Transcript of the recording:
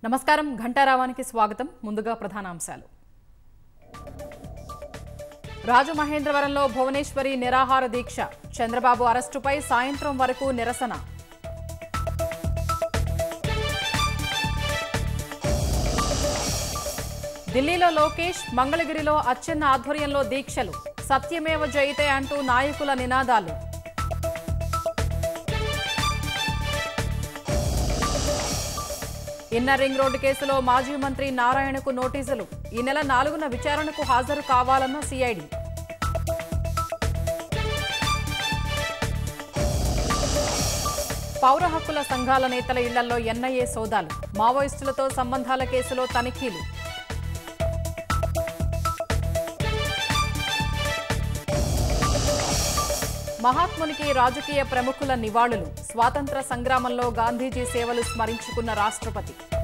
నమస్కారం ఘంటారావానికి స్వాగతం ముందుగా ప్రధానాంశాలు రాజమహేంద్రవరంలో భువనేశ్వరి నిరాహార దీక్ష చంద్రబాబు అరెస్టుపై సాయంత్రం వరకు నిరసన ఢిల్లీలో లోకేష్ మంగళగిరిలో అచ్చెన్న ఆధ్వర్యంలో దీక్షలు సత్యమేవ జయితే అంటూ నాయకుల నినాదాలు ఇన్నర్ రింగ్ రోడ్డు కేసులో మాజీ మంత్రి నారాయణకు నోటీసులు ఈ నెల నాలుగున విచారణకు హాజరు కావాలన్న సిఐడి పౌర హక్కుల సంఘాల నేతల ఇళ్లలో ఎన్ఐఏ సోదాలు మావోయిస్టులతో సంబంధాల కేసులో తనిఖీలు మహాత్మునికి రాజకీయ ప్రముఖుల నివాళులు స్వాతంత్ర సంగ్రామంలో గాంధీజీ సేవలు స్మరించుకున్న రాష్ట్రపతి